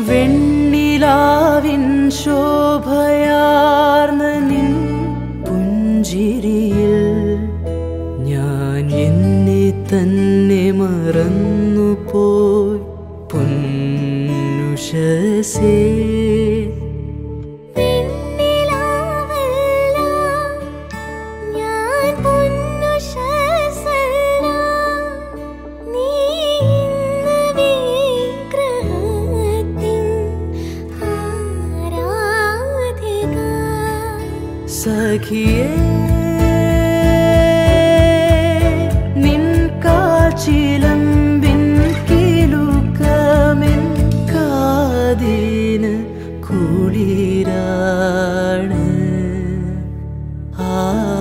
വെണ്ണിലാവിൻ ശോഭയാർന്ന നിൻ പുഞ്ചിരിയിൽ ഞാൻ എന്നെ തന്നെ മറന്നുപോയി പൊന്നുഷസേ വെണ്ണിലാവെല്ലാം ഞാൻ പൊന്നുഷസല്ല നീ ഇന്ന് വിഗ്രഹത്തിൻ ആരാധിക സഖിയേ നിൻ കാച്ചിലമ്പിൻ കിലുക്കമെൻ കാതിന് കുളിരാണ് ആ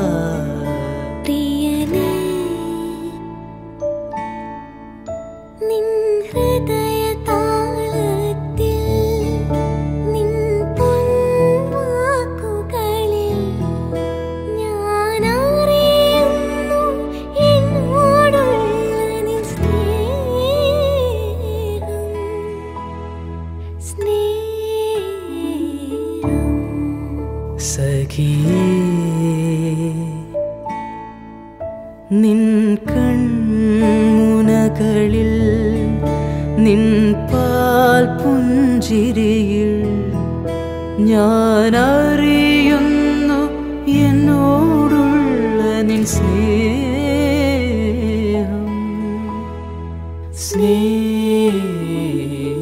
പ്രിയനേ നിൻ ഹൃദയ താളത്തിൽ നിൻ പൊൻവാക്കുകളിൽ ഞാൻ അറിയുന്നു എന്നോടുള്ള നിൻ സ്നേഹം സ്നേഹം സഖിയേ നിൻ കൺമുനകളിൽ നിൻ പാൽ പുഞ്ചിരിയിൽ ഞാൻ അറിയുന്നു എന്നോടുള്ള നിൻ സ്നേഹം സ്നേഹം